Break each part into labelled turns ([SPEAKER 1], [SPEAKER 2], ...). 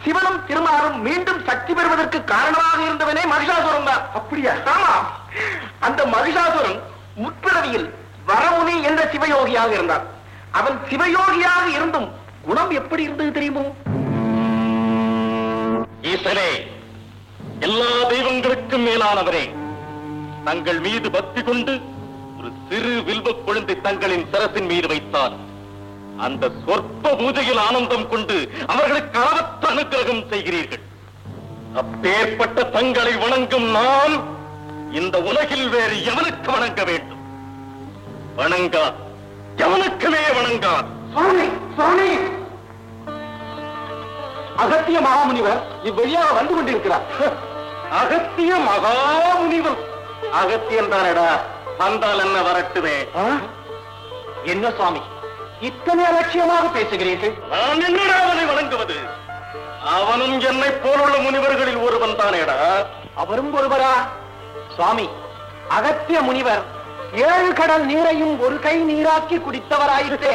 [SPEAKER 1] சிவனும் திருமாலும் மீண்டும் சக்தி பெறுவதற்கு காரணமாக இருந்தவனே மகிஷாசுரன் தான் அப்படியா ஆமா அந்த மகிஷாசுரன் முற்பிறவியில் வரமுனி என்ற சிவயோகியாக இருந்தான் அவன் சிவயோகியாக இருந்தும் குணம் எப்படி இருந்தது தெரியுமோ
[SPEAKER 2] ஈசனே எல்லா தெய்வங்களுக்கும் மேலானவரே தங்கள் மீது பக்தி கொண்டு ஒரு சிறு வில்வக் கொழுந்தை தங்களின் சிரசின் மீது வைத்தார் அந்த சொற்ப பூஜையில் ஆனந்தம் கொண்டு அவர்களுக்கு அளவற்ற அனுக்கிரகம் செய்கிறீர்கள் அப்பேற்பட்ட தங்களை வணங்கும் நான் இந்த உலகில் வேறு எவனுக்கு வணங்க வேண்டும் வணங்கா எவனுக்குமே வணங்கா
[SPEAKER 1] சுவாமி சுவாமி அகத்திய மகாமுனிவர் இவ்வழியாக வந்து கொண்டிருக்கிறார்
[SPEAKER 2] அகத்திய மகாமுனிவர் அகத்தியன் தானடா வந்தால் என்ன வரட்டுமே
[SPEAKER 1] என்ன சுவாமி இத்தனை அலட்சியமாக பேசுகிறீர்கள்
[SPEAKER 2] நான் என்னடா அவனை வணங்குவது அவனும் என்னை போலுள்ள முனிவர்களில் ஒருவன் தானேடா
[SPEAKER 1] அவரும் ஒருவரா சுவாமி அகத்திய முனிவர் ஏழு கடல் நீரையும் ஒரு கை நீராக்கி குடித்தவராயிற்றே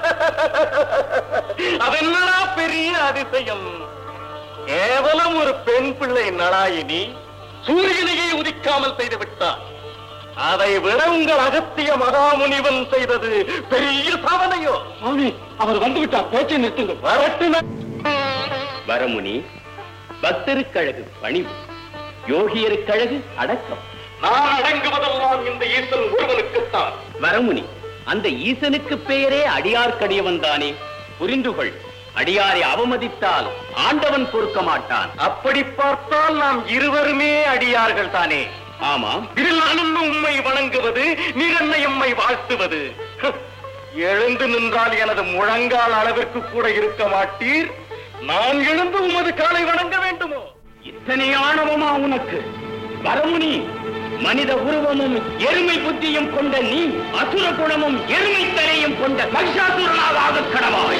[SPEAKER 2] அதென்னடா பெரிய அதிசயம் கேவலம் ஒரு பெண் பிள்ளை நடாயினி சூரியனையே உதிக்காமல் செய்து விட்டார் அதை விட உங்கள் அகத்திய மகாமுனிவன் செய்தது பெரிய சாதனையோ
[SPEAKER 1] சுவாமி அவர் வந்து விட்டார் பேச்சை நிறுத்துங்கள்
[SPEAKER 2] வரட்டுமே
[SPEAKER 3] வரமுனி பக்தருக்கழகு பணிவு யோகியருக்கழகு அடக்கம்
[SPEAKER 2] நான் அடங்குவதெல்லாம் இந்த ஈசன் ஒருவனுக்குத்தான்
[SPEAKER 3] வரமுனி அந்த ஈசனுக்கு பெயரே அடியார்க்கடியவன் தானே புரிந்து கொள் அடியாரை அவமதித்தால் ஆண்டவன் பொறுக்க மாட்டான்
[SPEAKER 2] அப்படி பார்த்தால் நாம் இருவருமே அடியார்கள் தானே
[SPEAKER 3] ஆமாம்
[SPEAKER 2] இதில் நானும் உம்மை வணங்குவது நீர் என்னை உம்மை வாழ்த்துவது ஹ், எழுந்து நின்றால் எனது முழங்கால் அளவிற்கு கூட இருக்க மாட்டீர் நான் எழுந்து உமது காலை வணங்க வேண்டுமோ
[SPEAKER 3] இத்தனை ஆணவமா உனக்கு வரமுனி மனித உருவமும் எருமை புத்தியும் கொண்ட நீ அசுர குணமும் எருமை தலையும் கொண்ட மகிஷாசுரனாக ஆகக் கடவாய்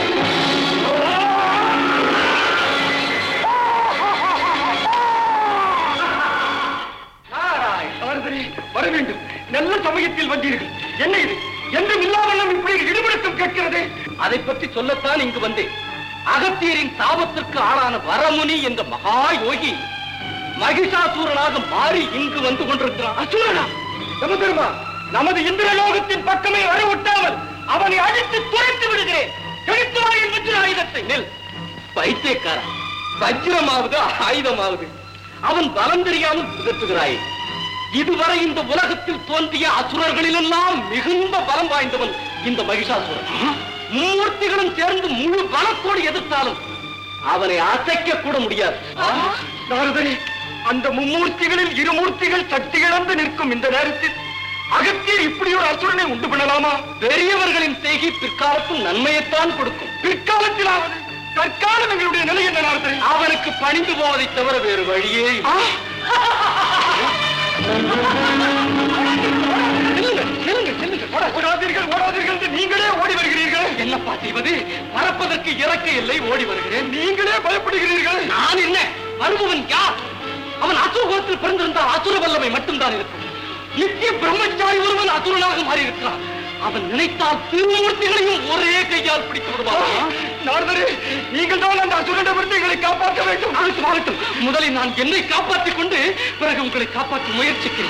[SPEAKER 2] ஆறுதலே, வர வேண்டும் நல்ல சமயத்தில் வந்தீர்கள் என்ன இது என்றும் இல்லாமல் இப்படி இடுபடுத்தும் கேட்கிறது
[SPEAKER 1] அதை பற்றி சொல்லத்தான் இங்கு வந்தேன் அகத்தியரின் தாபத்திற்கு ஆளான வரமுனி என்ற மகா யோகி மகிஷாசூரனாக மாறி இங்கு வந்து கொண்டிருக்கிறான்
[SPEAKER 2] அசுரனா யமதர்மா நமது இந்திரலோகத்தின் பக்கமே வரவிட்டாமல் அவனை அழித்து துரைத்து விடுகிறேன் எடுத்து வா என் வஜ்ர ஆயுதத்தை
[SPEAKER 1] நெல் பைத்தியக்காரா வஜ்ரமாவது ஆயுதமாவது அவன் பலம் தெரியாமல் பிதற்றுகிறாயே இதுவரை இந்த உலகத்தில் தோன்றிய அசுரர்களிலெல்லாம் மிகுந்த பலம் வாய்ந்தவன் இந்த மகிஷாசுரன் மும்மூர்த்திகளும் சேர்ந்து முழு பலத்தோடு எதிர்த்தாலும் அவனை அசைக்க கூட முடியாது
[SPEAKER 2] நாரதரே அந்த மும்மூர்த்திகளில் இருமூர்த்திகள் சக்தி இழந்து நிற்கும் இந்த நேரத்தில் அகத்தியர் இப்படி ஒரு அசுரனை உண்டு பண்ணலாமா
[SPEAKER 1] பெரியவர்களின் செய்கை பிற்காலத்தில் நன்மையைத்தான் கொடுக்கும்
[SPEAKER 2] பிற்காலத்திலாவது தற்காலம் எங்களுடைய நிலை என்ன நாரதரே
[SPEAKER 1] அவனுக்கு பணிந்து போவதை தவிர வேறு வழியே இல்லை.
[SPEAKER 2] செல்லுங்கள், செல்லுங்கள், செல்லுங்கள். ஓட- ஓடாதீர்கள் ஓடாதீர்கள் என்று நீங்களே ஓடி வருகிறீர்கள்
[SPEAKER 1] என்னப்பா செய்வது பறப்பதற்கு இறக்க இல்லை ஓடி வருகிறேன்
[SPEAKER 2] நீங்களே பயப்படுகிறீர்கள்
[SPEAKER 1] நான் என்ன வருபவன் யார் அவன் அசுரகுலத்தில் பிறந்திருந்தால் அசுர வல்லமை மட்டும்தான் இருக்கும் நித்திய பிரம்மச்சாரி ஒருவன் அசுரனாக மாறி இருக்கிறான் அவன் நினைத்தால் திருமூர்த்திகளையும் ஒரே கையால் பிடித்து விடுவான்
[SPEAKER 2] நாரதரே நீங்கள் தான் அந்த அசுரனிடமிருந்து எங்களை காப்பாற்ற வேண்டும்
[SPEAKER 1] ஆகட்டும் ஆகட்டும் முதலில் நான் என்னை காப்பாற்றிக் கொண்டு பிறகு உங்களை காப்பாற்ற முயற்சிக்கிறேன்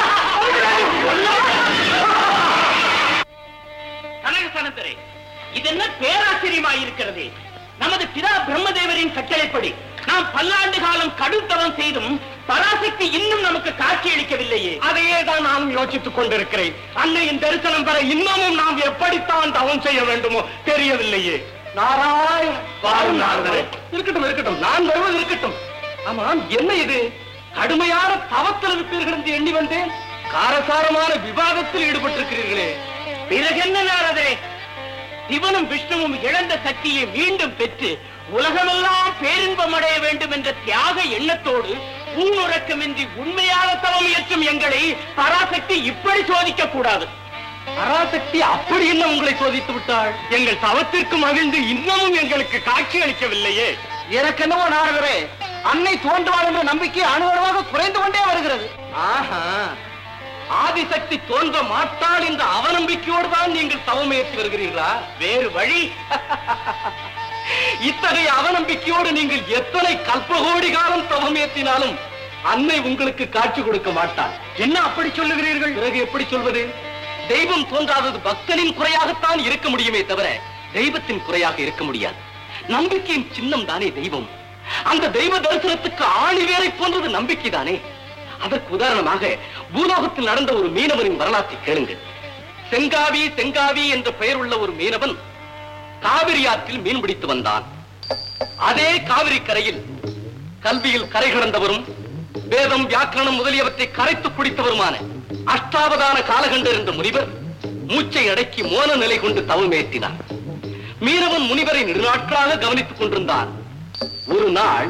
[SPEAKER 3] கனகசனந்தரே இது என்ன பேராச்சரியமாய் இருக்கிறது நமது பிதா பிரம்மதேவரின் கட்டளைப்படி நாம் பல்லாண்டு காலம் கடுத்தவம் செய்தும் பராசக்தி இன்னும் நமக்கு காட்சி அளிக்கவில்லையே
[SPEAKER 2] அதையே தான் நான் யோசித்துக் கொண்டிருக்கிறேன் அன்னையின் தரிசனம் பெற இன்னமும் நாம் எப்படித்தான் தவம் செய்ய வேண்டுமோ தெரியவில்லையே
[SPEAKER 1] நாராயண
[SPEAKER 2] வாரும் நாரதரே.
[SPEAKER 1] இருக்கட்டும் இருக்கட்டும் நான் வருவது இருக்கட்டும் ஆமாம் என்ன இது கடுமையான தவத்தில் இருப்பீர்கள் என்று எண்ணி வந்தேன் காரசாரமான விவாதத்தில் ஈடுபட்டிருக்கிறீர்களே
[SPEAKER 3] பிறகென்ன நாரதரே சிவனும் விஷ்ணுவும் இழந்த சக்தியை மீண்டும் பெற்று உலகமெல்லாம் பேரின்பம் அடைய வேண்டும் என்ற தியாக எண்ணத்தோடு ஊனுறக்கமின்றி உண்மையாக தவம் இயற்றும் எங்களை பராசக்தி இப்படி சோதிக்க கூடாது
[SPEAKER 1] பராசக்தி அப்படி என்ன உங்களை சோதித்து விட்டாள்
[SPEAKER 2] எங்கள் தவத்திற்கு மகிழ்ந்து இன்னமும் எங்களுக்கு காட்சி அளிக்கவில்லையே
[SPEAKER 1] எனக்கென்னவோ நாரதரே அன்னை தோன்றுவாள் என்ற நம்பிக்கை அணுவணுவாக குறைந்து கொண்டே வருகிறது ஆஹா ஆதிசக்தி தோன்ற மாட்டாள் என்ற அவநம்பிக்கையோடு தான் நீங்கள் தவம் ஏற்றி வருகிறீர்களா
[SPEAKER 3] வேறு வழி
[SPEAKER 1] இத்தகைய அவநம்பிக்கையோடு நீங்கள் எத்தனை கல்பகோடி காலம் தவம் ஏற்றினாலும் அன்னை உங்களுக்கு காட்சி கொடுக்க மாட்டாள் என்ன அப்படி சொல்லுகிறீர்கள் பிறகு எப்படி சொல்வது தெய்வம் தோன்றாதது பக்தனின் குறையாகத்தான் இருக்க முடியுமே தவிர தெய்வத்தின் குறையாக இருக்க முடியாது நம்பிக்கையின் சின்னம் தானே தெய்வம் அந்த தெய்வ தரிசனத்துக்கு ஆணிவேரை போன்றது நம்பிக்கை தானே அதற்கு உதாரணமாக பூலோகத்தில் நடந்த ஒரு மீனவனின் வரலாற்றை கேளுங்கள் செங்காவி செங்காவி என்ற பெயர் உள்ள ஒரு மீனவன் காவிரி ஆற்றில் மீன் பிடித்து வந்தான் அதே காவிரி கரையில் கல்வியில் கரை கடந்தவரும் வேதம் வியாக்கரணம் முதலியவற்றை கரைத்து குடித்தவருமான அஷ்டாவதான காலகண்டர் என்ற முனிவர் மூச்சை அடக்கி மோன நிலை கொண்டு தவமேற்றினார் மீனவன் முனிவரை நெடுநாட்களாக கவனித்துக் கொண்டிருந்தான் ஒரு நாள்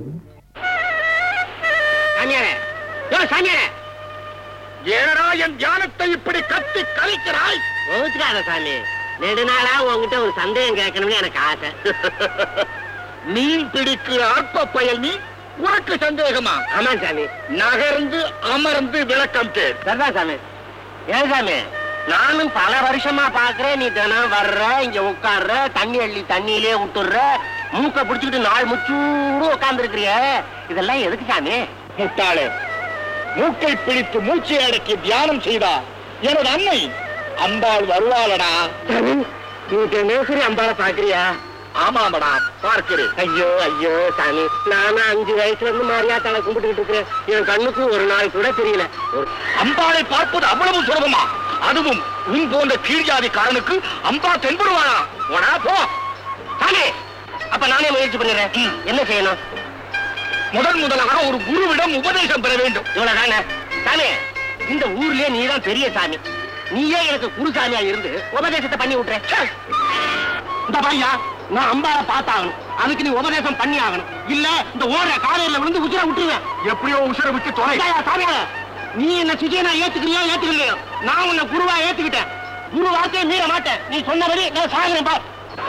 [SPEAKER 3] சாமியாரே யோ சாமியாரே
[SPEAKER 2] ஏனடா என் தியானத்தை இப்படி கத்தி கலைக்கிறாய்
[SPEAKER 3] கோச்சுக்காத சாமி நெடுநாளா உங்ககிட்ட ஒரு சந்தேகம் கேட்கணும்னு எனக்கு ஆசை
[SPEAKER 2] மீன் பிடிக்கிற அற்ப பயல் நீ உனக்கு சந்தேகமா
[SPEAKER 3] ஆமா சாமி
[SPEAKER 2] நகர்ந்து அமர்ந்து விளக்கம் கேள்
[SPEAKER 3] சரிதான் சாமி ஏன் சாமி நானும் பல வருஷமா பாக்குறேன் நீ தினம் வர்ற இங்க உட்கார்ற தண்ணி அள்ளி தண்ணியிலே விட்டுடுற மூக்க பிடிச்சுக்கிட்டு நாள் முச்சூடு உட்கார்ந்து இருக்கிறிய இதெல்லாம் எதுக்கு சாமி
[SPEAKER 2] முட்டாளே மூக்கை பிடித்து மூச்சை அடக்கி தியானம் செய்தா எனது அன்னை அம்பாள் வருவாளடா
[SPEAKER 3] நீ தினசரி அம்பாளை பாக்குறியா
[SPEAKER 2] ஆமாமடா பார்க்கிறேன்
[SPEAKER 3] ஐயோ ஐயோ சாமி நானும் அஞ்சு வயசுல இருந்து மாரியாத்தாளை கும்பிட்டுக்கிட்டு இருக்கிறேன் என் கண்ணுக்கு ஒரு நாள் கூட தெரியல ஒரு
[SPEAKER 2] அம்பாளை பார்ப்பது அவ்வளவு சுலபமா அதுவும் உன் போன்ற கீழ்ஜாதிக்காரனுக்கு அம்பா தென்படுவானா போடா போ
[SPEAKER 3] சாமி அப்ப நானே முயற்சி பண்ணிடுறேன்
[SPEAKER 2] ம்.
[SPEAKER 3] என்ன செய்யணும்
[SPEAKER 2] முதன் முதலாக ஒரு குருவிடம் உபதேசம் பெற வேண்டும்
[SPEAKER 3] இவ்வளவுதானே சாமி இந்த ஊர்லயே நீதான் பெரிய சாமி நீயே எனக்கு குருசாமியா இருந்து உபதேசத்தை பண்ணி விட்டுற ச்சே. இந்த பையா நான் அம்பால பார்த்தாகணும் அதுக்கு நீ உபதேசம் பண்ணி ஆகணும் இல்ல இந்த ஓடுற காலையில விழுந்து உச்சிர விட்டுருவேன்
[SPEAKER 2] எப்படியோ உசுர விட்டு தொலை
[SPEAKER 3] ஐயா, சாமியார நீ என்ன சுஜயனா ஏத்துக்கிறியோ ஏத்துக்கலையோ நான் உன்னை குருவா ஏத்துக்கிட்டேன் குரு வார்த்தையை மீற மாட்டேன் நீ சொன்னபடி நான் சாகிறேன் பார்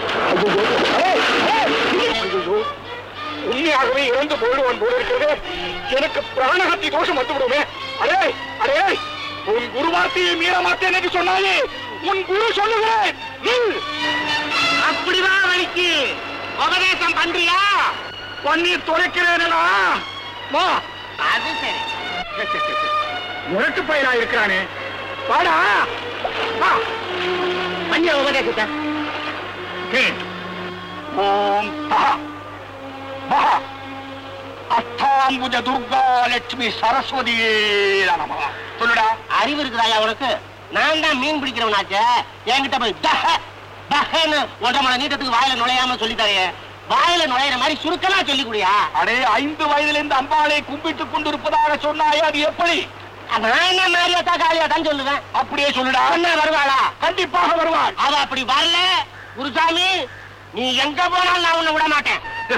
[SPEAKER 2] உண்மையாகவே இறந்து போயிடுவான் போல இருக்கிறது எனக்கு பிராணகத்தி தோஷம் வந்து விடுமே அடே அடே உன் குரு வார்த்தையை மீற மாட்டேன் என்று சொன்னாயே உன் குரு சொல்லுகிறேன் நில்.
[SPEAKER 3] அப்படிதான் வலிக்கு உபதேசம் பண்றியா
[SPEAKER 2] பன்னீர் தொலைக்கிறேனடா வா
[SPEAKER 3] அது சரி
[SPEAKER 2] முரட்டு பயிரா இருக்கிறானே வாடா வா
[SPEAKER 3] பண்ண உபதேசத்தை
[SPEAKER 2] கேள். ஓம் தஹ மஹ அஷ்டாம்புஜ துர்கா லட்சுமி சரஸ்வதியே நம சொல்லுடா
[SPEAKER 3] அறிவு இருக்குதாயா உனக்கு நான் தான் மீன் பிடிக்கிறவனாச்சே என்கிட்ட போய் தஹ தஹன்னு ஒன்றரை மணி நீட்டத்துக்கு வாயில நுழையாம சொல்லி தரையே வாயில நுழையிற மாதிரி சுருக்கமா சொல்லி குடியா
[SPEAKER 2] அடே ஐந்து வயதிலிருந்து அம்பாளை கும்பிட்டுக் கொண்டிருப்பதாக சொன்னாயே அது எப்படி
[SPEAKER 3] நான் என்ன மாரியாத்தா காளியாத்தான்னு சொல்லுவேன்
[SPEAKER 2] அப்படியே சொல்லுடா
[SPEAKER 3] சொன்னா வருவாளா
[SPEAKER 2] கண்டிப்பாக வருவாள்
[SPEAKER 3] அவ அப்படி வரல குருசாமி நீ எங்க போனாலும் நான் உன்னை விட மாட்டேன்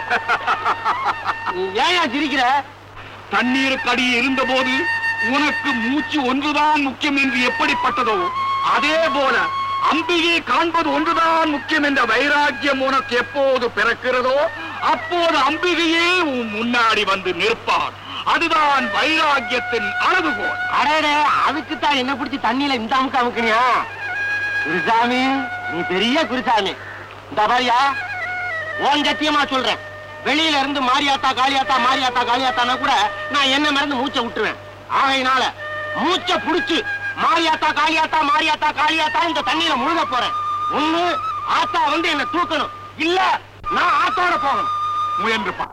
[SPEAKER 3] நீ ஏன் சிரிக்கிற
[SPEAKER 2] தண்ணீருக்கு அடியே இருந்தபோது உனக்கு மூச்சு ஒன்றுதான் முக்கியம் என்று எப்படிப்பட்டதோ அதே போல அம்பிகை காண்பது ஒன்றுதான் முக்கியம் என்ற வைராக்கியம் உனக்கு எப்போது பிறக்கிறதோ அப்போது அம்பிகையே உன் முன்னாடி வந்து நிற்பார் அதுதான் வைராக்கியத்தின் அளவுகோல்
[SPEAKER 3] அடடே அதுக்கு தான் என்ன பிடிச்சி தண்ணியில இந்த அமுக்கு அமுக்குனியா குருசாமி நீ பெரிய குருசாமி இந்த பாரியா உன் சத்தியமா சொல்றேன் வெளியில இருந்து மாரியாத்தா காளியாத்தா மாரியாத்தா காளியாத்தானா கூட நான் என்ன மறந்து மூச்சை விட்டுருவேன் ஆகையினால மூச்சை புடிச்சு மாரியாத்தா காளியாத்தா மாரியாத்தா காளியாத்தா இந்த தண்ணியில முழுக போறேன் ஒண்ணு ஆத்தா வந்து என்ன தூக்கணும் இல்ல நான் ஆத்தோட போகணும்
[SPEAKER 2] முயன்று பார்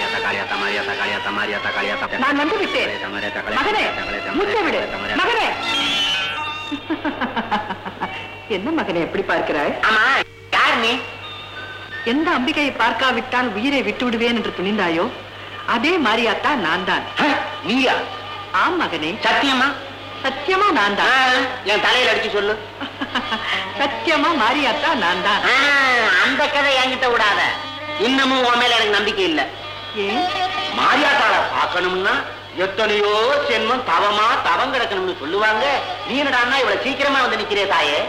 [SPEAKER 4] நான் வந்து விட்டேன் மகனே முச்சை விடு மகனே என்ன மகனே எப்படி பார்க்கிறாய்
[SPEAKER 3] ஆமா யார் நீ
[SPEAKER 4] எந்த அம்பிகையை பார்க்காவிட்டால் உயிரை விட்டு விடுவேன் என்று துணிந்தாயோ அதே மாரியாத்தா நான் தான்
[SPEAKER 3] நீயா
[SPEAKER 4] ஆம் மகனே
[SPEAKER 3] சத்தியமா
[SPEAKER 4] சத்தியமா நான்
[SPEAKER 3] ஆ,
[SPEAKER 4] தான்
[SPEAKER 3] என் தலையில அடிச்சு சொல்லு
[SPEAKER 4] சத்தியமா மாரியாத்தா நான் தான்
[SPEAKER 3] ஆ, அந்த கதை என்கிட்ட விடாத இன்னமும் உன் மேல எனக்கு நம்பிக்கை இல்ல
[SPEAKER 4] ஏன்
[SPEAKER 3] மாரியாத்தாளை பார்க்கணும்னா எத்தனையோ சென்மம் தவமா தவம் கிடக்கணும்னு சொல்லுவாங்க நீ என்னடான்னா இவ்வளவு சீக்கிரமா வந்து நிக்கிறே தாயே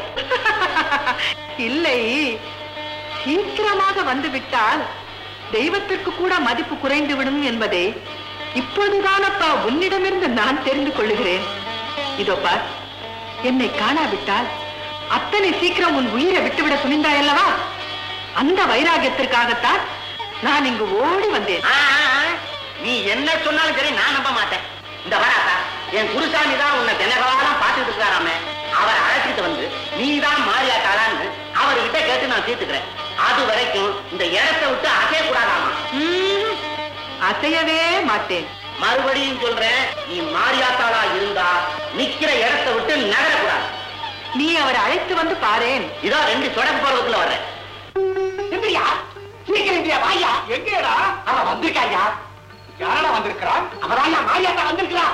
[SPEAKER 4] இல்லை சீக்கிரமாக வந்து விட்டால் தெய்வத்திற்கு கூட மதிப்பு குறைந்து விடும் என்பதை இப்பொழுதுதானப்பா உன்னிடமிருந்து நான் தெரிந்து கொள்ளுகிறேன் இதோ பார் என்னை காணாவிட்டால் அத்தனை சீக்கிரம் உன் உயிரை விட்டுவிட துணிந்தாயல்லவா அந்த வைராகியத்திற்காகத்தான் நான் இங்கு ஓடி வந்தேன்
[SPEAKER 3] ஆ, ஆ, ஆ. நீ என்ன சொன்னாலும் சரி நான் நம்ப மாட்டேன் இந்த வராதா என் குருசாமி தான் உன்னை தினகாலம் பார்த்துட்டு இருக்காராமே அவர் அழைச்சிட்டு வந்து நீ தான் மாறியாட்டாளான்னு அவர்கிட்ட கேட்டு நான் தீர்த்துக்கிறேன் அது வரைக்கும் இந்த இடத்தை விட்டு அசைய கூடாதாமா
[SPEAKER 4] ம், அசையவே மாட்டேன்
[SPEAKER 3] மறுபடியும் சொல்றேன் நீ மாரியாத்தாளா இருந்தா நிக்கிற இடத்தை விட்டு நகரக்கூடாது
[SPEAKER 4] நீ அவரை அழைத்து வந்து பாரேன்
[SPEAKER 3] இதோ ரெண்டு தொடக்க பருவத்துல வர்றேன்
[SPEAKER 1] இந்திரியா சீக்கிரம் இந்திரியா வாயா எங்கேடா அவன் வந்திருக்காயா யாரடா வந்திருக்கிறான் அவராயா மாரியாத்தா வந்திருக்கிறான்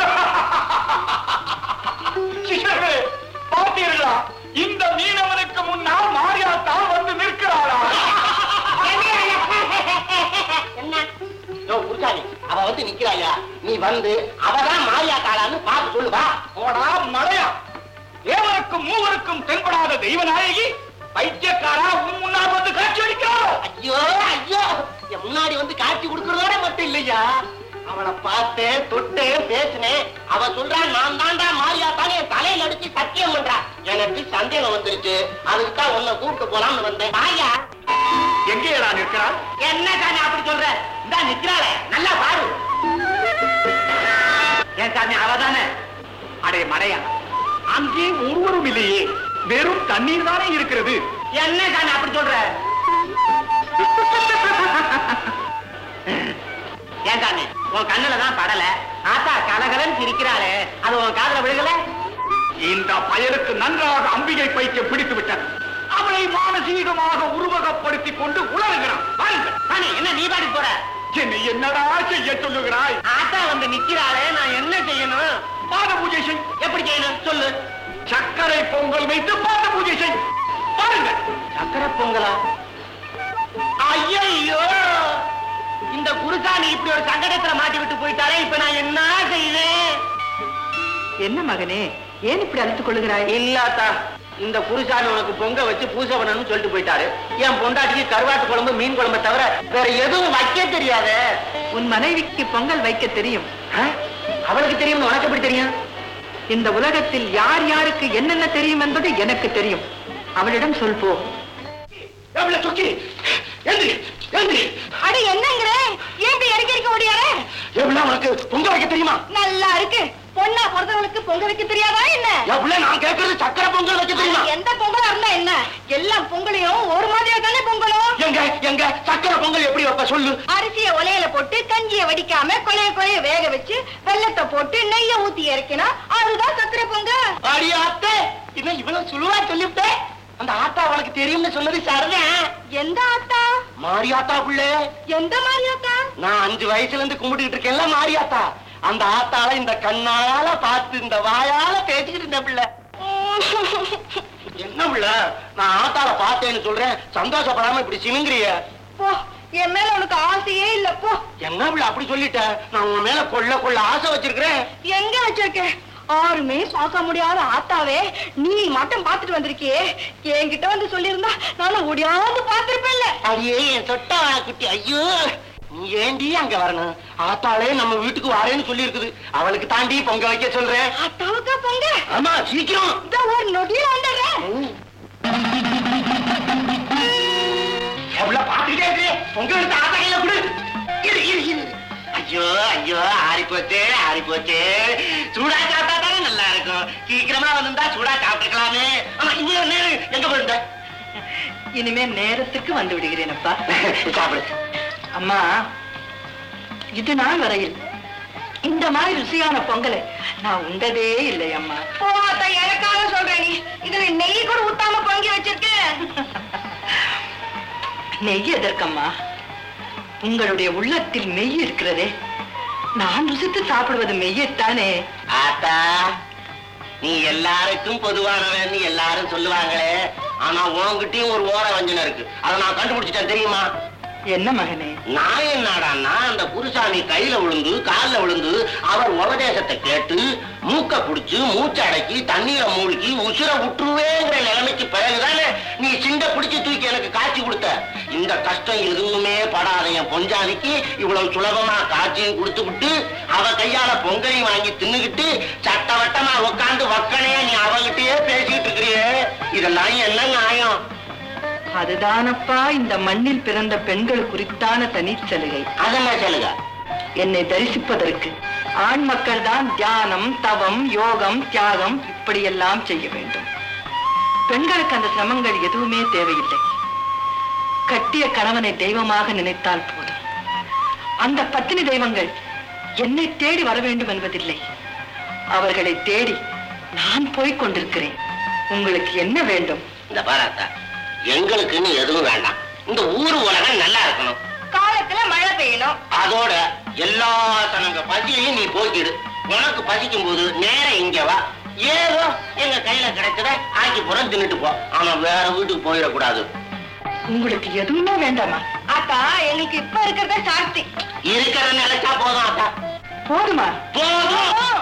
[SPEAKER 1] சிஷர்களே பார்த்தீர்களா இந்த மீனவனுக்கு முன்னால் மாரியாத்தா வந்து நிற்கிறாளா
[SPEAKER 3] யோ, குருசாமி அவ வந்து நிக்கிறாயா நீ வந்து அவதான் மாரியாத்தாளான்னு பார்த்து சொல்லுவா
[SPEAKER 1] போடா மடையா தேவருக்கும் மூவருக்கும் தென்படாத தெய்வநாயகி பைத்தியக்காரா உன் முன்னால் வந்து காட்சி அளிக்கிறாள்
[SPEAKER 3] ஐயோ ஐயோ என் முன்னாடி வந்து காட்சி கொடுக்கறதோட மட்டும் இல்லையா அவளை பார்த்தேன் தொட்டேன் பேசினேன் அவ சொல்றான் நான் தாண்டா மாரியாத்தானே என் தலையில அடிச்சு சத்தியம் பண்றா எனக்கு சந்தேகம் வந்துருச்சு அதுக்கு தான் உன்னை கூப்பிட்டு போலாம்னு வந்தேன் மாரியா
[SPEAKER 1] எங்கேடா நிற்கிறாள்
[SPEAKER 3] என்ன சாமி அப்படி சொல்ற இந்த நிக்கிறாளே நல்லா பாரு ஏன் சாமி அவதானே
[SPEAKER 1] அடே மடையா அங்கே ஒருவரும் இல்லையே வெறும் தண்ணீர் தானே இருக்கிறது
[SPEAKER 3] என்ன சாமி அப்படி சொல்ற ஏன் சாமி உன் கண்ணுல தான் படல ஆத்தா கலகலன்னு சிரிக்கிறாளே அது உன் காதுல விழுகல
[SPEAKER 1] இந்த பயலுக்கு நன்றாக அம்பிகை பைத்தியம் பிடித்து விட்டது அவளை மானசீகமாக உருவகப்படுத்திக் கொண்டு உலகுகிறான் வாருங்கள்
[SPEAKER 3] சாமி என்ன நீ பாடி போற
[SPEAKER 1] என்னை என்னடா செய்ய சொல்லுகிறாய்
[SPEAKER 3] ஆத்தா வந்து நிக்கிறாளே நான் என்ன செய்யணும்
[SPEAKER 1] பாத பூஜை செய்
[SPEAKER 3] எப்படி செய்யணும் சொல்லு
[SPEAKER 1] சர்க்கரை பொங்கல் வைத்து பாத பூஜை செய் பாருங்கள்
[SPEAKER 3] சக்கரை பொங்கலா ஐயோ இந்த குருசாமி இப்படி ஒரு சங்கடத்துல மாட்டி விட்டு போயிட்டாலே இப்ப நான் என்ன செய்வேன்
[SPEAKER 4] என்ன மகனே ஏன் இப்படி அழைத்துக் கொள்ளுகிறாய்
[SPEAKER 3] இல்லாத்தா இந்த குருசாமி உனக்கு பொங்க வச்சு பூசை பண்ணணும்னு சொல்லிட்டு போயிட்டாரு என் பொண்டாட்டிக்கு கருவாட்டு குழம்பு மீன் குழம்பை தவிர வேற எதுவும் வைக்க தெரியாதே
[SPEAKER 4] உன் மனைவிக்கு பொங்கல் வைக்க தெரியும்
[SPEAKER 3] ஆ? அவளுக்கு தெரியும் உனக்கு எப்படி தெரியும்
[SPEAKER 4] இந்த உலகத்தில் யார் யாருக்கு என்னென்ன தெரியும் என்பது எனக்கு தெரியும் அவளிடம் சொல் போ
[SPEAKER 1] எவ்வளவு சொக்கி எழுந்து எழுந்து
[SPEAKER 5] அட என்னங்கிற ஏன் இப்படி இறக்கி இருக்க முடியாது
[SPEAKER 1] எவ்வளவு உனக்கு பொங்க வைக்க தெரியுமா
[SPEAKER 5] நல்லா இருக்கு பொண்ணா பிறந்தவனுக்கு பொங்க வைக்க தெரியாதா என்ன
[SPEAKER 1] எவ்வளவு நான் கேட்கறது சர்க்கரை பொங்கல் வைக்க தெரியுமா
[SPEAKER 5] எந்த பொங்கலா இருந்தா என்ன எல்லா பொங்கலையும் ஒரு மாதிரியா தானே பொங்கலும்
[SPEAKER 1] எங்க எங்க சர்க்கரை பொங்கல் எப்படி வைப்ப சொல்லு
[SPEAKER 5] அரிசிய ஒலையில போட்டு கஞ்சிய வடிக்காம கொலைய கொலைய வேக வச்சு வெள்ளத்தை போட்டு நெய்ய ஊத்தி இறக்கினா அதுதான் சக்கரை பொங்க
[SPEAKER 3] அடி அத்தை இன்னும் இவ்வளவு சுழுவா சொல்லிவிட்டே அந்த ஆத்தா உனக்கு தெரியும்னு சொன்னது சரிதான்
[SPEAKER 5] எந்த ஆத்தா
[SPEAKER 3] மாரியாத்தா பிள்ளை
[SPEAKER 5] எந்த மாதிரி ஆத்தா
[SPEAKER 3] நான் அஞ்சு வயசுல இருந்து கும்பிட்டுக்கிட்டு இருக்கேன்ல மாரியாத்தா அந்த ஆத்தால இந்த கண்ணால பார்த்து இந்த வாயால பேசிக்கிட்டு இருந்த பிள்ளை என்ன பிள்ளை நான் ஆத்தால பார்த்தேன்னு சொல்றேன் சந்தோஷப்படாம இப்படி சினுங்கிறிய
[SPEAKER 5] போ என் மேல உனக்கு ஆசையே இல்ல போ
[SPEAKER 3] என்ன பிள்ளை அப்படி சொல்லிட்ட நான் உன் மேல கொள்ள கொள்ள ஆசை வச்சிருக்கிறேன்
[SPEAKER 5] எங்க வச்சிருக்க ஆறுமே பார்க்க முடியாத ஆத்தாவே நீ மட்டும் பாத்துட்டு வந்திருக்கியே என்கிட்ட வந்து சொல்லியிருந்தா நானும் ஓடியாந்து பார்த்திருப்பேன்ல
[SPEAKER 3] அடியே என் சொட்ட குட்டி ஐயோ நீ ஏண்டி அங்க வரணும் ஆத்தாளே நம்ம வீட்டுக்கு வரேன்னு சொல்லி இருக்குது அவளுக்கு தாண்டி பொங்க வைக்க சொல்றேன்
[SPEAKER 5] ஆத்தாவுக்கா பொங்க
[SPEAKER 3] ஆமா சீக்கிரம்
[SPEAKER 5] இந்த ஒரு நொடியில வந்துடுறேன்
[SPEAKER 3] எவ்வளவு பாத்துக்கிட்டே இருக்கு பொங்க எடுத்து ஆத்தா கையில கொடு இரு இரு இரு ஐயோ ஐயோ ஆறி போச்சு ஆறி போச்சு சூடா சாப்பிட்டா தானே நல்லா இருக்கும் சீக்கிரமா வந்திருந்தா சூடா சாப்பிட்டுக்கலாமே ஆமா இவ்வளவு நேரம் எங்க போயிருந்த
[SPEAKER 4] இனிமே நேரத்துக்கு வந்து விடுகிறேன் அப்பா
[SPEAKER 3] சாப்பிடு
[SPEAKER 4] அம்மா இது நாள் வரையில் இந்த மாதிரி ருசியான பொங்கலை நான் உண்டதே இல்லை அம்மா
[SPEAKER 5] ஓ அத்தா எனக்காக சொல்றேன் நீ இதுல நெய் கூட ஊத்தாம பொங்கி வச்சிருக்க
[SPEAKER 4] நெய் எதற்கம்மா உங்களுடைய உள்ளத்தில் மெய் இருக்கிறதே நான் ருசித்து சாப்பிடுவது மெய்யைத்தானே
[SPEAKER 3] ஆத்தா நீ எல்லாருக்கும் பொதுவானவன் எல்லாரும் சொல்லுவாங்களே ஆனா உன்கிட்டயும் ஒரு ஓர வஞ்சனை இருக்கு அதை நான் கண்டுபிடிச்சிட்டேன் தெரியுமா
[SPEAKER 4] என்ன மகனே
[SPEAKER 3] நான் என்னடான்னா அந்த குருசாமி கையில விழுந்து கால்ல விழுந்து அவர் உபதேசத்தை கேட்டு மூக்க புடிச்சு மூச்சை அடக்கி தண்ணீரை மூழ்கி உசுர விட்டுருவேங்கிற நிலைமைக்கு பிறகுதானே நீ சிண்ட பிடிச்சு தூக்கி எனக்கு காட்சி கொடுத்த இந்த கஷ்டம் எதுவுமே படாத என் பொஞ்சாதிக்கு இவ்வளவு சுலபமா காட்சியும் கொடுத்து விட்டு அவ கையால பொங்கலையும் வாங்கி தின்னுகிட்டு சட்டவட்டமா உட்காந்து வக்கனே நீ அவகிட்டயே பேசிக்கிட்டு இருக்கிறியே இதெல்லாம் என்ன நியாயம்
[SPEAKER 4] அதுதானப்பா இந்த மண்ணில் பிறந்த பெண்கள் குறித்தான தனிச்சலுகை
[SPEAKER 3] அதெல்லாம் சொல்லுங்க
[SPEAKER 4] என்னை தரிசிப்பதற்கு ஆண் மக்கள் தான் தியானம் தவம் யோகம் தியாகம் இப்படியெல்லாம் செய்ய வேண்டும் பெண்களுக்கு அந்த சிரமங்கள் எதுவுமே தேவையில்லை கட்டிய கணவனை தெய்வமாக நினைத்தால் போதும் அந்த பத்தினி தெய்வங்கள் என்னை தேடி வர வேண்டும் என்பதில்லை அவர்களை தேடி நான் போய்க் கொண்டிருக்கிறேன் உங்களுக்கு என்ன வேண்டும்
[SPEAKER 3] இந்த பாராத்தா எங்களுக்குன்னு எதுவும் வேண்டாம் இந்த ஊர் உலகம் நல்லா இருக்கணும்
[SPEAKER 5] காலத்துல மழை பெய்யணும்
[SPEAKER 3] அதோட எல்லா தனங்க பசியையும் நீ போக்கிடு உனக்கு பசிக்கும் போது நேரா இங்க வா ஏதோ எங்க கையில கிடைச்சத ஆக்கி புறம் தின்னுட்டு போ ஆனா வேற வீட்டுக்கு போயிடக்கூடாது
[SPEAKER 4] உங்களுக்கு எதுவுமே வேண்டாமா
[SPEAKER 5] அத்தா எங்களுக்கு இப்ப இருக்கிறத சாஸ்தி
[SPEAKER 3] இருக்கிற நினைச்சா போதும் அக்கா
[SPEAKER 4] போதுமா
[SPEAKER 3] போதும்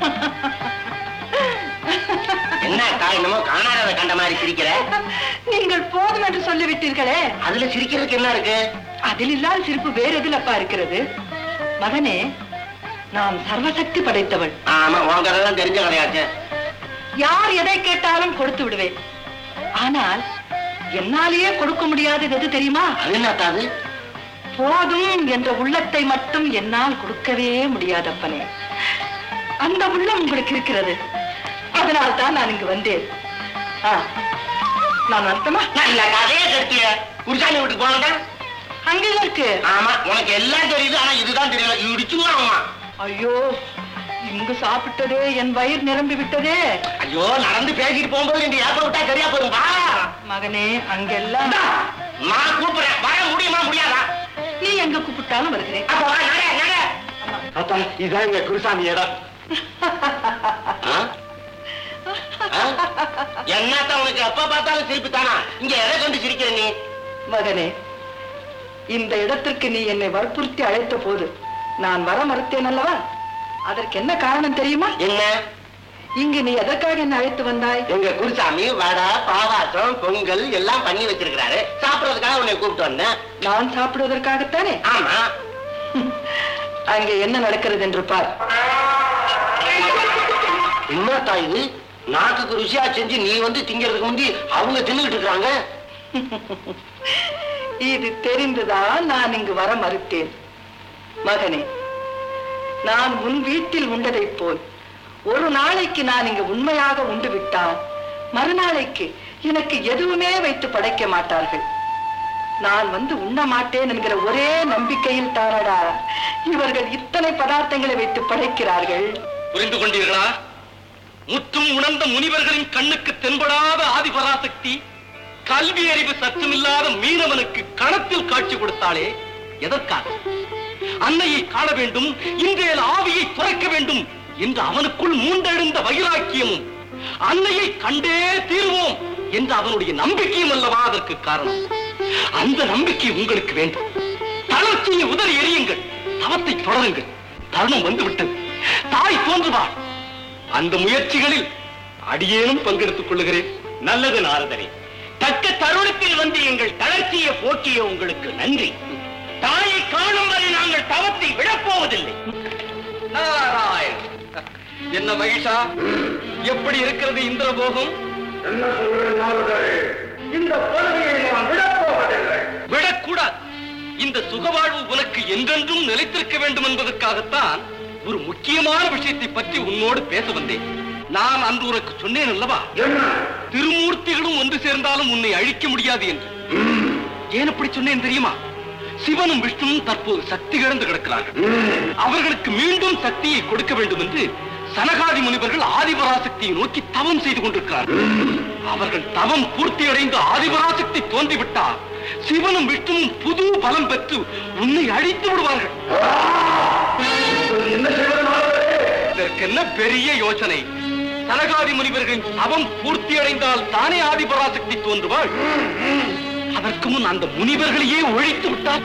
[SPEAKER 3] என்ன அக்கா என்னமோ காணாதத கண்ட மாதிரி சிரிக்கிற
[SPEAKER 4] நீங்கள் போதும் என்று சொல்லிவிட்டீர்களே
[SPEAKER 3] அதுல சிரிக்கிறதுக்கு என்ன இருக்கு
[SPEAKER 4] அதில் இல்லாத சிரிப்பு வேற எதிலப்பா இருக்கிறது மகனே நான் சர்வசக்தி படைத்தவள்
[SPEAKER 3] ஆமா உன் கதை தான் தெரிஞ்ச கிடையாது
[SPEAKER 4] யார் எதை கேட்டாலும் கொடுத்து விடுவேன் ஆனால் என்னாலேயே கொடுக்க முடியாதது எது தெரியுமா
[SPEAKER 3] அது என்ன அக்கா அது
[SPEAKER 4] போதும் என்ற உள்ளத்தை மட்டும் என்னால் கொடுக்கவே முடியாதப்பனே அந்த உள்ளம் உங்களுக்கு இருக்கிறது அதனால் தான் நான் இங்கு வந்தேன் ஆ, நான் அர்த்தமா
[SPEAKER 3] நல்ல கதையே கட்டிய குருசாமி வீட்டுக்கு போனதா
[SPEAKER 4] அங்கே இருக்கு
[SPEAKER 3] ஆமா உனக்கு எல்லாம் தெரியுது ஆனா இதுதான் தெரியல இடிச்சுருவாங்க
[SPEAKER 4] ஐயோ இங்கு சாப்பிட்டதே என் வயிறு நிரம்பி விட்டதே
[SPEAKER 3] ஐயோ நடந்து பேசிட்டு போகும்போது இந்த ஏப்ப விட்டா சரியா போதும் வா
[SPEAKER 4] மகனே அங்கெல்லாம்
[SPEAKER 3] இந்தா, நான் கூப்பிடுறேன் வர முடியுமா முடியாதா
[SPEAKER 4] நீ எங்க கூப்பிட்டாலும் வருகிறேன்
[SPEAKER 3] அப்ப வா நட நட
[SPEAKER 2] தாத்தா இதான் எங்க குருசாமி இடம்
[SPEAKER 3] ஆ? ஆ? என்னத்த உனக்கு எப்ப பார்த்தாலும் சிரிப்பு தானா இங்க எதை கண்டு சிரிக்கிற நீ
[SPEAKER 4] மகனே இந்த இடத்திற்கு நீ என்னை வற்புறுத்தி அழைத்த போது நான் வர மறுத்தேன் அல்லவா அதற்கு என்ன காரணம் தெரியுமா
[SPEAKER 3] என்ன
[SPEAKER 4] இங்கு நீ எதற்காக என்னை அழைத்து வந்தாய்
[SPEAKER 3] எங்க குருசாமி வடை பாவாசம் பொங்கல் எல்லாம் பண்ணி வச்சிருக்கிறாரு சாப்பிடறதுக்காக உன்னை கூப்பிட்டு வந்தேன்
[SPEAKER 4] நான் சாப்பிடுவதற்காகத்தானே
[SPEAKER 3] ஆமா
[SPEAKER 4] அங்கே என்ன நடக்கிறது என்று பார்
[SPEAKER 3] என்னத்தா இது நாக்குக்கு ருசியா செஞ்சு நீ வந்து திங்கிறதுக்கு முந்தி அவங்க தின்னுகிட்டு இருக்காங்க
[SPEAKER 4] இது தெரிந்துதான் நான் இங்கு வர மறுத்தேன் மகனே நான் உன் வீட்டில் உண்டதைப் போல் ஒரு நாளைக்கு நான் இங்கு உண்மையாக உண்டு விட்டால் மறுநாளைக்கு எனக்கு எதுவுமே வைத்து படைக்க மாட்டார்கள் நான் வந்து உண்ண மாட்டேன் என்கிற ஒரே நம்பிக்கையில் தானடா இவர்கள் இத்தனை பதார்த்தங்களை வைத்து படைக்கிறார்கள்
[SPEAKER 1] புரிந்து கொண்டீர்களா முற்றும் உணர்ந்த முனிவர்களின் கண்ணுக்கு தென்படாத ஆதிபராசக்தி கல்வி அறிவு சற்றமில்லாத மீனவனுக்கு கணத்தில் காட்சி கொடுத்தாளே எதற்காக அன்னையை காண வேண்டும் இன்றைய ஆவியை துறக்க வேண்டும் என்று அவனுக்குள் மூண்டெழுந்த வைராக்கியமும் அன்னையை கண்டே தீர்வோம் என்ற அவனுடைய நம்பிக்கையும் அல்லவா அதற்கு காரணம் அந்த நம்பிக்கை உங்களுக்கு வேண்டும் தளர்ச்சியை உதறி எறியுங்கள் தவத்தை தொடருங்கள் தருணம் வந்துவிட்டது தாய் தோன்றுவாள் அந்த முயற்சிகளில் அடியேனும் பங்கெடுத்துக் கொள்ளுகிறேன்
[SPEAKER 2] நல்லது நாரதரே
[SPEAKER 3] தக்க தருணத்தில் வந்து எங்கள் தளர்ச்சியை போக்கிய உங்களுக்கு நன்றி தாயை காணும் வரை நாங்கள் தவத்தை விடப்போவதில்லை
[SPEAKER 1] நாராயண் என்ன மகிஷா எப்படி இருக்கிறது இந்திரபோகம் விடக்கூடாது இந்த சுகவாழ்வு உனக்கு என்றென்றும் நிலைத்திருக்க வேண்டும் என்பதற்காகத்தான் ஒரு முக்கியமான விஷயத்தை பற்றி உன்னோடு பேச வந்தேன் நான் அன்று உனக்கு சொன்னேன் அல்லவா திருமூர்த்திகளும் ஒன்று சேர்ந்தாலும் உன்னை அழிக்க முடியாது என்று ஏன் அப்படி சொன்னேன் தெரியுமா சிவனும் விஷ்ணுவும் தற்போது சக்தி இழந்து கிடக்கிறார்கள் அவர்களுக்கு மீண்டும் சக்தியை கொடுக்க வேண்டும் என்று சனகாதி முனிவர்கள் ஆதிபராசக்தியை நோக்கி தவம் செய்து கொண்டிருக்கிறார்கள் அவர்கள் தவம் பூர்த்தியடைந்து ஆதிபராசக்தி தோன்றிவிட்டால் சிவனும் விஷ்ணுவும் புது பலம் பெற்று உன்னை அழித்து விடுவார்கள் இதற்கென்ன பெரிய யோசனை சனகாதி முனிவர்களின் தவம் பூர்த்தியடைந்தால் தானே ஆதிபராசக்தி தோன்றுவாள் அதற்கு முன் அந்த முனிவர்களையே ஒழித்து விட்டார்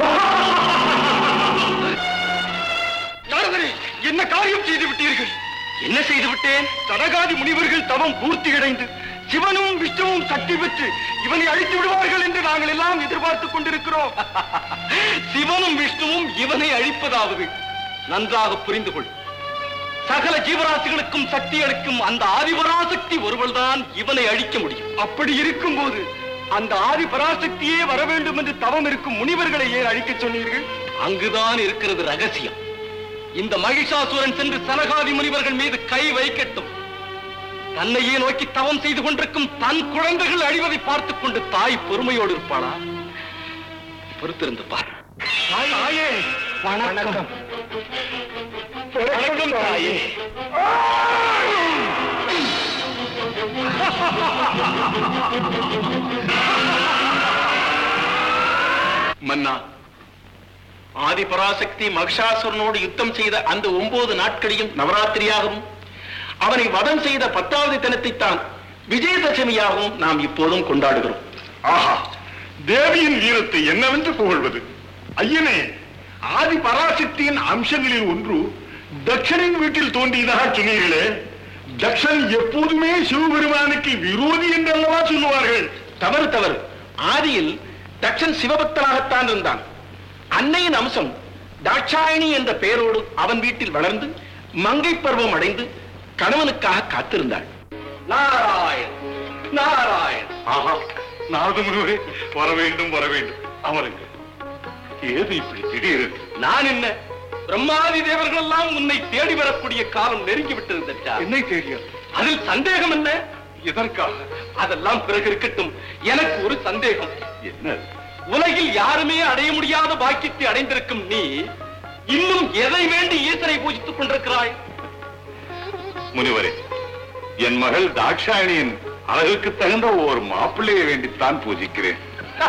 [SPEAKER 1] நாரதரே என்ன காரியம் செய்து விட்டீர்கள் என்ன செய்து விட்டேன் சனகாதி முனிவர்கள் தவம் பூர்த்தியடைந்து சிவனும் விஷ்ணுவும் சக்தி பெற்று இவனை அழித்து விடுவார்கள் என்று நாங்கள் எல்லாம் எதிர்பார்த்துக் கொண்டிருக்கிறோம் சிவனும் விஷ்ணுவும் இவனை அழிப்பதாவது நன்றாக புரிந்து கொள் சகல ஜீவராசிகளுக்கும் சக்தி அளிக்கும் அந்த ஆதிபராசக்தி ஒருவள்தான் இவனை அழிக்க முடியும் அப்படி இருக்கும்போது அந்த ஆதி பராசக்தியே வர வேண்டும் என்று தவம் இருக்கும் முனிவர்களை ஏன் அழிக்கச் சொன்னீர்கள் அங்குதான் இருக்கிறது ரகசியம் இந்த மகிஷாசுரன் சென்று சனகாதி முனிவர்கள் மீது கை வைக்கட்டும் தன்னையே நோக்கி தவம் செய்து கொண்டிருக்கும் தன் குழந்தைகள் அழிவதை பார்த்துக் கொண்டு தாய் பொறுமையோடு இருப்பாளா பொறுத்திருந்து பார் தாயே வணக்கம் வணக்கம் தாயே
[SPEAKER 2] மன்னா ஆதிபராசக்தி மகிஷாசுரனோடு யுத்தம் செய்த அந்த ஒன்பது நாட்களையும் நவராத்திரியாகவும் அவனை வதம் செய்த பத்தாவது தினத்தை தான் விஜயதசமியாகவும் நாம் இப்போதும் கொண்டாடுகிறோம்
[SPEAKER 6] ஆஹா தேவியின் வீரத்தை என்னவென்று புகழ்வது ஐயனே ஆதி பராசக்தியின் அம்சங்களில் ஒன்று தக்ஷனின் வீட்டில் தோன்றியதாக சொன்னீர்களே தக்ஷன் எப்போதுமே சிவபெருமானுக்கு விரோதி என்றல்லவா சொல்லுவார்கள்
[SPEAKER 2] தவறு தவறு ஆதியில் தக்ஷன் சிவபக்தனாகத்தான் இருந்தான் அன்னையின் அம்சம் தாட்சாயணி என்ற பெயரோடு அவன் வீட்டில் வளர்ந்து மங்கை பருவம் அடைந்து கணவனுக்காக காத்திருந்தாள்
[SPEAKER 1] நாராயண் நாராயண்
[SPEAKER 6] ஆஹா நாரத முனிவரே வர வேண்டும் வர வேண்டும் அமருங்க ஏது இப்படி திடீரென்று
[SPEAKER 1] நான் என்ன பிரம்மாதி தேவர்கள் எல்லாம் உன்னை தேடி வரக்கூடிய காலம் நெருங்கி விட்டது தச்சா
[SPEAKER 6] என்னை தேடிய
[SPEAKER 1] அதில் சந்தேகம் என்ன
[SPEAKER 6] எதற்காக
[SPEAKER 1] அதெல்லாம் பிறகு இருக்கட்டும் எனக்கு ஒரு சந்தேகம்
[SPEAKER 6] என்ன
[SPEAKER 1] உலகில் யாருமே அடைய முடியாத பாக்கியத்தை அடைந்திருக்கும் நீ இன்னும் எதை வேண்டி ஈசனை பூஜித்துக் கொண்டிருக்கிறாய்
[SPEAKER 6] முனிவரே என் மகள் தாட்சாயணியின் அழகுக்கு தகுந்த ஒரு மாப்பிள்ளையை வேண்டித்தான் பூஜிக்கிறேன்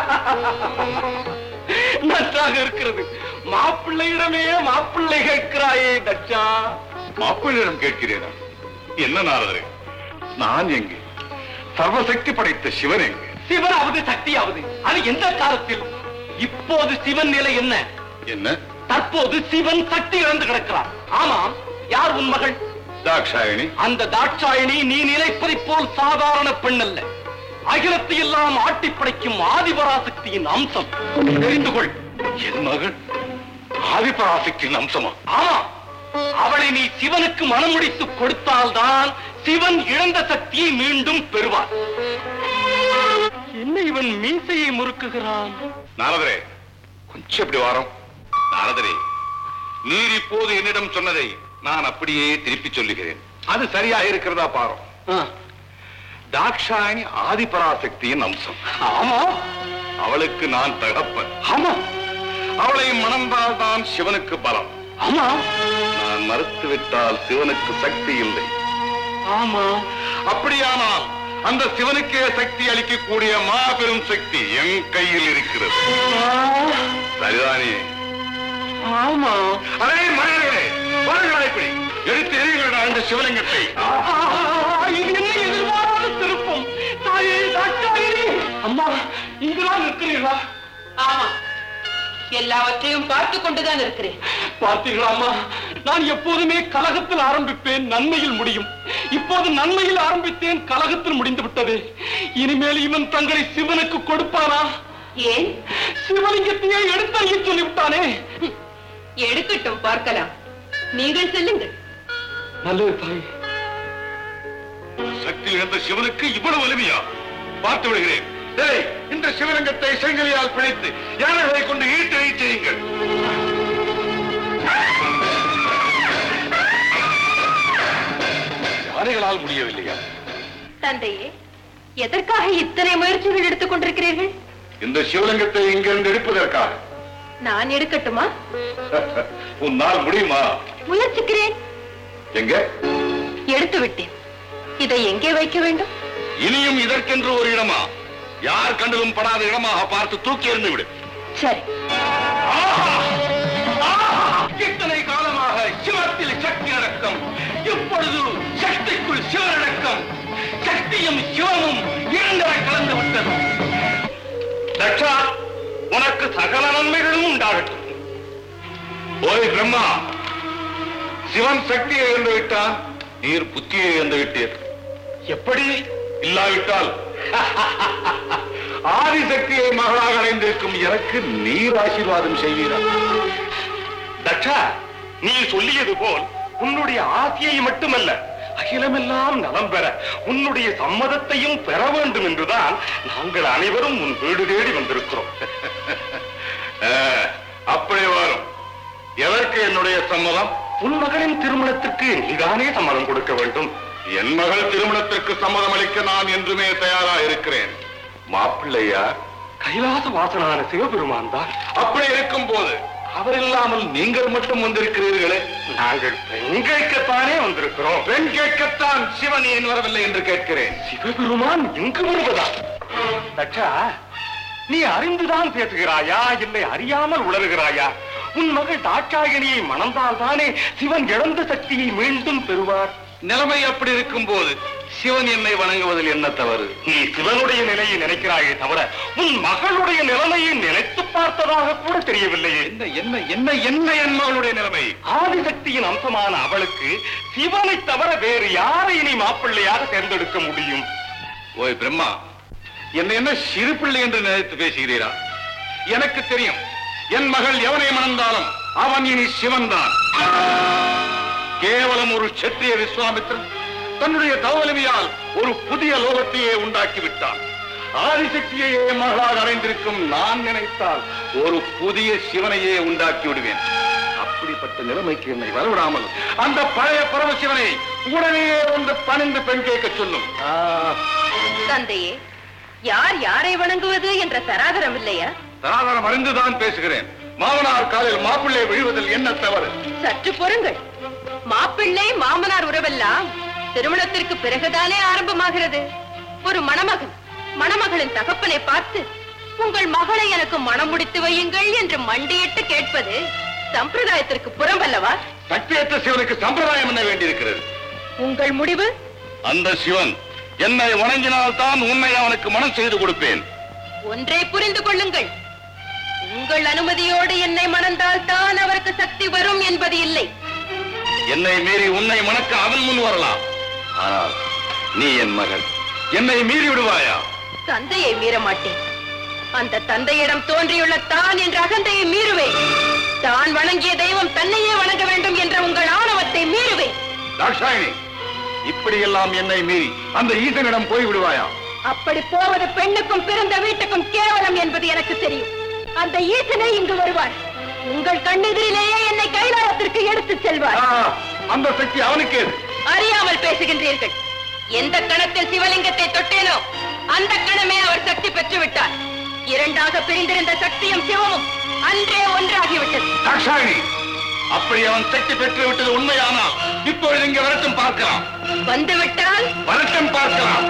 [SPEAKER 1] நன்றாக இருக்கிறது மாப்பிள்ளையிடமே மாப்பிள்ளை கேட்கிறாயே தச்சா
[SPEAKER 6] மாப்பிள்ளையிடம் கேட்கிறேனா என்ன நாரதரே நான் எங்கே சர்வசக்தி படைத்த சிவன் எங்கே
[SPEAKER 1] சிவனாவது சக்தியாவது அது எந்த காலத்தில் இப்போது சிவன் நிலை என்ன
[SPEAKER 6] என்ன
[SPEAKER 1] தற்போது சிவன் சக்தி இழந்து கிடக்கிறார் ஆமாம் யார் உன் மகள்
[SPEAKER 6] தாட்சாயணி
[SPEAKER 1] அந்த தாட்சாயணி நீ நினைப்பதை போல் சாதாரண பெண் அல்ல அகிலத்தை எல்லாம் ஆட்டி படைக்கும் ஆதிபராசக்தியின் அம்சம் தெரிந்து கொள்
[SPEAKER 6] என் மகள் ஆதிபராசக்தியின் அம்சமா
[SPEAKER 1] ஆமா அவளை நீ சிவனுக்கு மனமுடித்து கொடுத்தால்தான் சிவன் இழந்த சக்தியை மீண்டும் பெறுவார் என்ன இவன் மீசையை முறுக்குகிறான்
[SPEAKER 6] நாரதரே கொஞ்சம் இப்படி வாரம் நாரதரே நீர் இப்போது என்னிடம் சொன்னதை நான் அப்படியே திருப்பி சொல்லுகிறேன் அது சரியாக இருக்கிறதா பாரும்
[SPEAKER 1] ஆ,
[SPEAKER 6] தாக்ஷாயணி ஆதிபராசக்தியின் அம்சம்
[SPEAKER 1] ஆமா
[SPEAKER 6] அவளுக்கு நான் தகப்பன்
[SPEAKER 1] ஆமா
[SPEAKER 6] அவளை மணந்தால் தான் சிவனுக்கு பலம்
[SPEAKER 1] ஆமா
[SPEAKER 6] நான் மறுத்துவிட்டால் சிவனுக்கு சக்தி இல்லை
[SPEAKER 1] ஆமா
[SPEAKER 6] அப்படியானால் அந்த சிவனுக்கே சக்தி அளிக்கக்கூடிய மாபெரும் சக்தி என் கையில் இருக்கிறது சரிதானே
[SPEAKER 1] ஆமா
[SPEAKER 6] அதே மனிதர்களே வருகிறாய் இப்படி எடுத்து எறியுங்கள் அந்த சிவலிங்கத்தை
[SPEAKER 1] ஆ, இது என்ன எதிர்பாராத திருப்பம் தாயே தாட்சாயினி அம்மா இங்குதான் இருக்கிறீர்களா
[SPEAKER 4] ஆமா எல்லாவற்றையும் பார்த்து கொண்டுதான் இருக்கிறேன்
[SPEAKER 1] பார்த்தீர்களா அம்மா நான் எப்போதுமே கலகத்தில் ஆரம்பிப்பேன் நன்மையில் முடியும் இப்போது நன்மையில் ஆரம்பித்தேன் கலகத்தில் முடிந்து விட்டது இனிமேல் இவன் தங்களை சிவனுக்கு கொடுப்பானா
[SPEAKER 4] ஏன்
[SPEAKER 1] சிவலிங்கத்தையே எடுத்து சொல்லிவிட்டானே
[SPEAKER 4] எடுக்கட்டும் பார்க்கலாம் நீங்கள் செல்லுங்கள்
[SPEAKER 1] நல்லது தாய்
[SPEAKER 6] சக்தி இழந்த சிவனுக்கு இவ்வளவு வலிமையா பார்த்து விடுகிறேன் டேய், இந்த சிவலிங்கத்தை செங்கலியால் பிணைத்து யானைகளை கொண்டு ஈட்டை செய்யுங்கள் யானைகளால் முடியவில்லையா
[SPEAKER 4] தந்தையே எதற்காக இத்தனை முயற்சிகள் எடுத்துக் கொண்டிருக்கிறீர்கள்
[SPEAKER 6] இந்த சிவலிங்கத்தை இங்கிருந்து எடுப்பதற்காக
[SPEAKER 4] நான் எடுக்கட்டுமா
[SPEAKER 6] உன்னால் முடியுமா
[SPEAKER 4] முயற்சிக்கிறேன்
[SPEAKER 6] எங்க
[SPEAKER 4] எடுத்து விட்டேன் இதை எங்கே வைக்க வேண்டும்
[SPEAKER 6] இனியும் இதற்கென்று ஒரு இடமா யார் கண்டதும் படாத இடமாக பார்த்து தூக்கி எறிந்து விடு
[SPEAKER 4] சரி
[SPEAKER 1] இத்தனை காலமாக சிவத்தில் சக்தி அடக்கம் இப்பொழுது சக்திக்குள் சிவனடக்கம் சக்தியும் சிவமும் இரண்டரை கலந்து விட்டது
[SPEAKER 6] தட்சா உனக்கு சகல நன்மைகளும் உண்டாகட்டும் ஓய் பிரம்மா சிவன் சக்தியை இழந்து விட்டான் நீர் புத்தியை இழந்து விட்டீர் எப்படி இல்லாவிட்டால் ஆதிசக்தியை மகளாக அடைந்திருக்கும் எனக்கு நீர் ஆசீர்வாதம் செய்வீரா
[SPEAKER 2] தட்சா நீ சொல்லியது போல் உன்னுடைய ஆசையை மட்டுமல்ல அகிலமெல்லாம் நலம் பெற உன்னுடைய சம்மதத்தையும் பெற வேண்டும் என்றுதான் நாங்கள் அனைவரும் உன் வீடு தேடி வந்திருக்கிறோம்
[SPEAKER 6] அஹ், அப்படி வரும் எதற்கு என்னுடைய சம்மதம்
[SPEAKER 2] உன் மகளின் திருமணத்திற்கு நீதானே சம்மதம் கொடுக்க வேண்டும்
[SPEAKER 6] என் மகள் திருமணத்திற்கு சம்மதம் அளிக்க நான் என்றுமே தயாரா இருக்கிறேன் மாப்பிள்ளையா
[SPEAKER 2] கைலாச வாசனான சிவபெருமான் தான்
[SPEAKER 6] அப்படி இருக்கும் போது அவர் இல்லாமல் நீங்கள் மட்டும் வந்திருக்கிறீர்களே
[SPEAKER 2] நாங்கள் பெண் கேட்கத்தானே வந்திருக்கிறோம்
[SPEAKER 6] பெண் கேட்கத்தான் சிவன் ஏன் வரவில்லை என்று கேட்கிறேன்
[SPEAKER 2] சிவபெருமான் இங்கு வருவதா தட்சா நீ அறிந்துதான் பேசுகிறாயா இல்லை அறியாமல் உளறுகிறாயா உன் மகள் தாட்சாயணியை மணந்தால் தானே சிவன் இழந்த சக்தியை மீண்டும் பெறுவார்
[SPEAKER 6] நிலைமை அப்படி இருக்கும் போது சிவன் என்னை வணங்குவதில் என்ன தவறு
[SPEAKER 2] நீ சிவனுடைய நிலையை நினைக்கிறாயே தவிர உன் மகளுடைய நிலைமையை நினைத்து பார்த்ததாக கூட தெரியவில்லையே
[SPEAKER 6] என்ன என்ன என்ன என்ன என் மகளுடைய நிலைமை
[SPEAKER 2] ஆதிசக்தியின் அம்சமான அவளுக்கு சிவனை தவிர வேறு யாரை இனி மாப்பிள்ளையாக தேர்ந்தெடுக்க முடியும்
[SPEAKER 6] ஓய் பிரம்மா என்ன என்ன சிறு பிள்ளை என்று நினைத்து பேசுகிறீரா எனக்கு தெரியும் என் மகள் எவனை மணந்தாலும் அவன் இனி சிவன்தான் கேவலம் ஒரு சத்திரிய விஸ்வாமித்திரன் தன்னுடைய தவலிமையால் ஒரு புதிய லோகத்தையே உண்டாக்கி விட்டான் ஆதிசக்தியையே மகளாக அடைந்திருக்கும் நான் நினைத்தால் ஒரு புதிய சிவனையே உண்டாக்கி விடுவேன் அப்படிப்பட்ட நிலைமைக்கு என்னை வரவிடாமல் அந்த பழைய பரமசிவனை உடனே வந்து பணிந்து பெண் கேட்க சொல்லும்
[SPEAKER 5] தந்தையே யார் யாரை வணங்குவது என்ற தராதரம் இல்லையா
[SPEAKER 6] தராதரம் அறிந்துதான் பேசுகிறேன் மாமனார் காலில் மாப்பிள்ளை விழுவதில் என்ன தவறு
[SPEAKER 5] சற்று பொறுங்கள் மாப்பிள்ளை மாமனார் உறவெல்லாம் திருமணத்திற்கு பிறகுதானே ஆரம்பமாகிறது ஒரு மணமகன் மணமகளின் தகப்பனை பார்த்து உங்கள் மகளை எனக்கு மணம் முடித்து வையுங்கள் என்று மண்டியிட்டு கேட்பது சம்பிரதாயத்திற்கு புறம்பல்லவா
[SPEAKER 6] சக்தியற்ற சிவனுக்கு சம்பிரதாயம் என்ன வேண்டியிருக்கிறது
[SPEAKER 5] உங்கள் முடிவு
[SPEAKER 6] அந்த சிவன் என்னை வணங்கினால் தான் உன்னை அவனுக்கு மனம் செய்து கொடுப்பேன்
[SPEAKER 5] ஒன்றை புரிந்து கொள்ளுங்கள் உங்கள் அனுமதியோடு என்னை மணந்தால் தான் அவருக்கு சக்தி வரும் என்பது இல்லை
[SPEAKER 6] என்னை மீறி உன்னை மணக்க அவன் முன் வரலாம் ஆனால் நீ என் மகள் என்னை மீறி விடுவாயா
[SPEAKER 5] தந்தையை மீற மாட்டேன் அந்த தந்தையிடம் தோன்றியுள்ள தான் என்ற அகந்தையை மீறுவேன் தான் வணங்கிய தெய்வம் தன்னையே வணங்க வேண்டும் என்ற உங்கள் ஆணவத்தை மீறுவேன்
[SPEAKER 6] தாட்சாயினி இப்படியெல்லாம் என்னை மீறி அந்த ஈசனிடம் போய் விடுவாயா
[SPEAKER 5] அப்படி போவது பெண்ணுக்கும் பிறந்த வீட்டுக்கும் கேவலம் என்பது எனக்கு தெரியும் அந்த ஈசனே இங்கு வருவார் உங்கள் கண்ணெதிரிலேயே என்னை கைலாயத்திற்கு எடுத்துச் செல்வார்
[SPEAKER 6] ஆ, அந்த சக்தி அவனுக்கே
[SPEAKER 5] அறியாமல் பேசுகின்றீர்கள் எந்த கணத்தில் சிவலிங்கத்தை தொட்டேனோ அந்த கணமே அவர் சக்தி பெற்று விட்டார் இரண்டாக பிரிந்திருந்த சக்தியும் சிவமும் அன்றே ஒன்றாகிவிட்டது
[SPEAKER 6] தாட்சாயினி அப்படி அவன் சக்தி பெற்று விட்டது உண்மையானால் இப்பொழுது இங்க வரட்டும் பார்க்கலாம்
[SPEAKER 5] வந்துவிட்டால்
[SPEAKER 6] வரட்டும் பார்க்கலாம்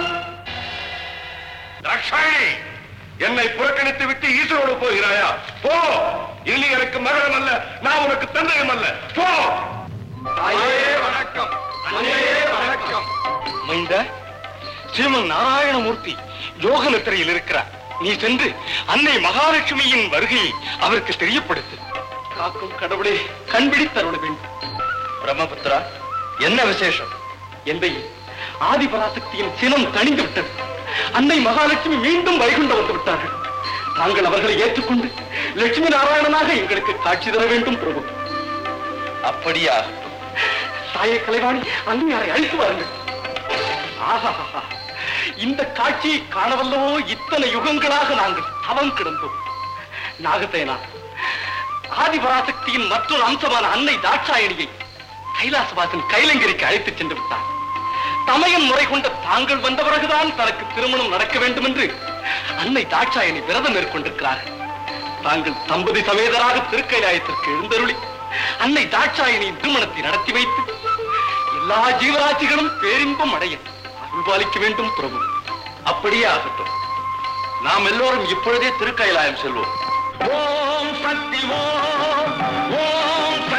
[SPEAKER 6] தாட்சாயினி என்னை புறக்கணித்து விட்டு ஈஸ்வரோடு போகிறாயா போ இனி எனக்கு மகளும் அல்ல நான் உனக்கு தந்தையும் அல்ல போ தாயே வணக்கம் தாயே வணக்கம்
[SPEAKER 2] மைந்த ஸ்ரீமன் நாராயணமூர்த்தி யோக நித்திரையில் இருக்கிறார் நீ சென்று அன்னை மகாலட்சுமியின் வருகையை அவருக்கு தெரியப்படுத்து காக்கும் கடவுளே கண்பிடித்தருள வேண்டும் பிரம்மபுத்திரா என்ன விசேஷம் எந்தை ஆதிபராசக்தியின் சினம் தணிந்து விட்டது அன்னை மகாலட்சுமி மீண்டும் வைகுண்டம் வந்து விட்டார்கள் நாங்கள் அவர்களை ஏற்றுக்கொண்டு லட்சுமி நாராயணனாக எங்களுக்கு காட்சி தர வேண்டும் பிரபு அப்படியா தாயே கலைவாணி அன்னையாரை அழைத்து வாருங்கள் ஆஹாஹாஹா. இந்த காட்சியை காணவல்லவோ இத்தனை யுகங்களாக நாங்கள் தவம் கிடந்தோம் நாகத்தேனா ஆதிபராசக்தியின் மற்றொரு அம்சமான அன்னை தாட்சாயணியை கைலாசவாசன் கைலங்கிரிக்கு அழைத்துச் சென்று விட்டார் தமையன் முறை கொண்ட தாங்கள் வந்த பிறகுதான் தனக்கு திருமணம் நடக்க வேண்டும் என்று அன்னை தாட்சாயணி விரதம் மேற்கொண்டிருக்கிறார்கள் தாங்கள் தம்பதி சமேதராக திருக்கைலாயத்திற்கு எழுந்தருளி அன்னை தாட்சாயணியின் திருமணத்தை நடத்தி வைத்து எல்லா ஜீவராசிகளும் பேரின்பம் அடைய அருள்பாலிக்க வேண்டும் பிரபு அப்படியே ஆகட்டும் நாம் எல்லோரும் இப்பொழுதே திருக்கைலாயம் செல்வோம் ஓம் சக்தி ஓம் ஓம்